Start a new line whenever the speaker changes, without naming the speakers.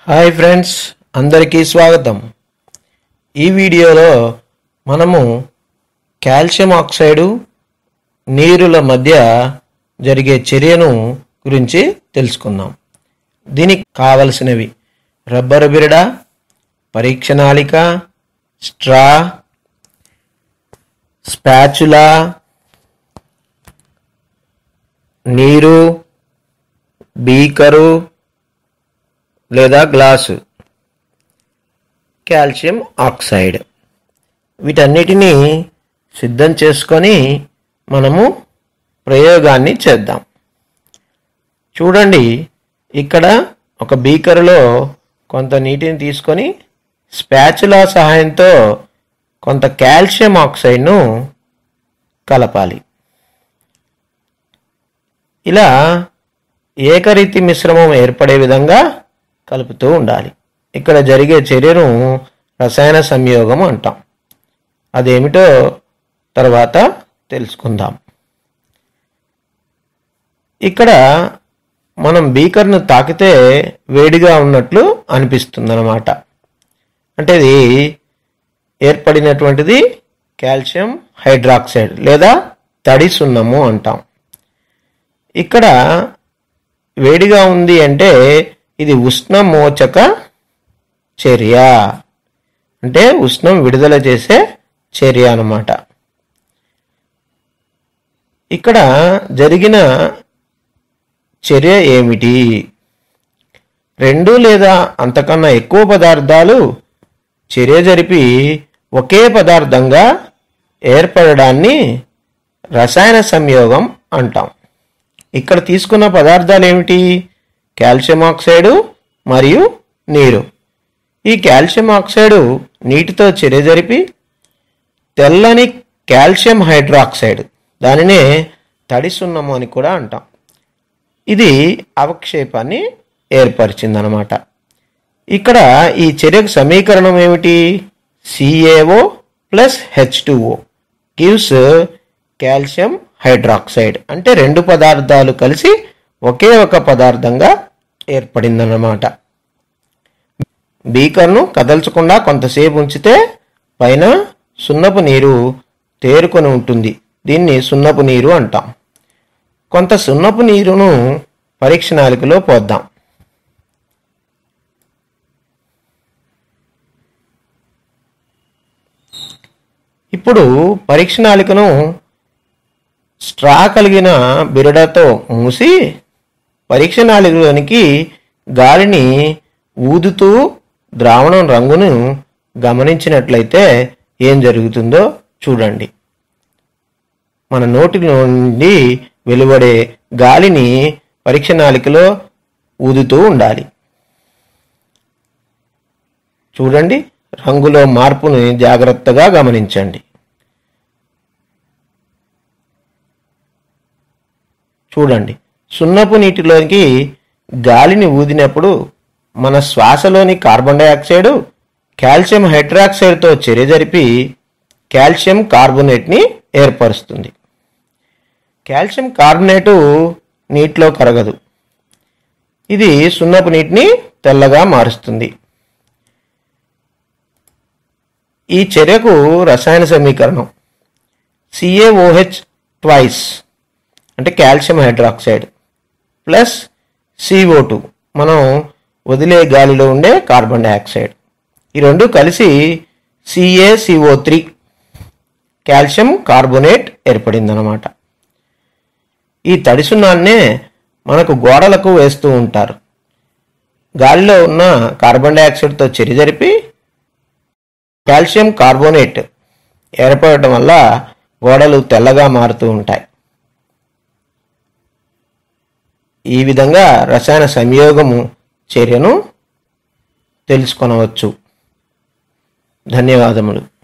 hi friends అందరికీ స్వాగతం ఈ వీడియోలో మనము కాల్షియం ఆక్సైడు నీరుల మధ్య జరిగే చర్యను గురించి తెలుసుకుందాం దీనికి కావలసినవి రబ్బరు బిరడ పరీక్ష నాళిక స్ట్రా స్పాచులా నీరు బీకరు లేదా గ్లాసు కాల్షియం ఆక్సైడ్ వీటన్నిటినీ సిద్ధం చేసుకొని మనము ప్రయోగాన్ని చేద్దాం చూడండి ఇక్కడ ఒక బీకరులో కొంత నీటిని తీసుకొని స్పాచులా సహాయంతో కొంత కాల్షియం ఆక్సైడ్ను కలపాలి ఇలా ఏకరీతి మిశ్రమం ఏర్పడే విధంగా కలుపుతూ ఉండాలి ఇక్కడ జరిగే చర్యను రసాయన సంయోగం అంటాం అదేమిటో తర్వాత తెలుసుకుందాం ఇక్కడ మనం బీకర్ను తాకితే వేడిగా ఉన్నట్లు అనిపిస్తుంది అనమాట అంటే ఇది ఏర్పడినటువంటిది కాల్షియం హైడ్రాక్సైడ్ లేదా తడి సున్నము అంటాం ఇక్కడ వేడిగా ఉంది అంటే ఇది ఉష్ణమోచక చర్య అంటే ఉష్ణం విడుదల చేసే చర్య అన్నమాట ఇక్కడ జరిగిన చర్య ఏమిటి రెండు లేదా అంతకన్నా ఎక్కువ పదార్థాలు చర్య జరిపి ఒకే పదార్థంగా ఏర్పడడాన్ని రసాయన సంయోగం అంటాం ఇక్కడ తీసుకున్న పదార్థాలు ఏమిటి కాల్షియం ఆక్సైడు మరియు నీరు ఈ కాల్షియం ఆక్సైడు నీటితో చర్య జరిపి తెల్లని కాల్షియం హైడ్రాక్సైడ్ దానినే తడి సున్నము అని కూడా అంటాం ఇది అవక్షేపాన్ని ఏర్పరిచిందనమాట ఇక్కడ ఈ చర్యకు సమీకరణం ఏమిటి C A O plus H two O gives calcium hydroxide అంటే రెండు పదార్థాలు కలిసి ఒకే ఒక పదార్థంగా ఏర్పడిందన్నమాట బీకర్ను కదల్చకుండా కొంతసేపు ఉంచితే పైన సున్నపు నీరు తేరుకొని ఉంటుంది దీన్ని సున్నపు నీరు అంటాం కొంత సున్నపు నీరును పరీక్ష నాలికలో పోద్దాం ఇప్పుడు పరీక్ష నాలికను స్ట్రా కలిగిన బిరడతో మూసి పరీక్ష నాళికలోనికి గాలిని ఊదుతూ ద్రావణం రంగును గమనించినట్లయితే ఏం జరుగుతుందో చూడండి మన నోటి నుండి వెలువడే గాలిని పరీక్ష నాళికలో ఊదుతూ ఉండాలి చూడండి రంగులో మార్పుని జాగ్రత్తగా గమనించండి చూడండి సున్నపు నీటిలోకి గాలిని ఊదినప్పుడు మన శ్వాసలోని కార్బన్ డైఆక్సైడ్ కాల్షియం హైడ్రాక్సైడ్తో చర్య జరిపి కాల్షియం కార్బోనేట్ని ఏర్పరుస్తుంది కాల్షియం కార్బోనేటు నీటిలో కరగదు ఇది సున్నపు నీటిని తెల్లగా మారుస్తుంది ఈ చర్యకు రసాయన సమీకరణం సిఏఓహెచ్ ట్వైస్ అంటే calcium hydroxide plus C O two మనం వదిలే గాలిలో ఉండే కార్బన్ డైఆక్సైడ్ ఈ రెండు కలిసి సిఏసిఓ త్రీ కాల్షియం కార్బోనేట్ ఏర్పడిందనమాట ఈ తడి సున్నాన్నే మనకు గోడలకు వేస్తూ ఉంటారు గాలిలో ఉన్న కార్బన్ డైఆక్సైడ్తో చర్య జరిపి కాల్షియం కార్బోనేట్ ఏర్పడటం వల్ల గోడలు తెల్లగా మారుతూ ఉంటాయి ఈ విధంగా రసాయన సంయోగము చర్యను తెలుసుకొనవచ్చు ధన్యవాదములు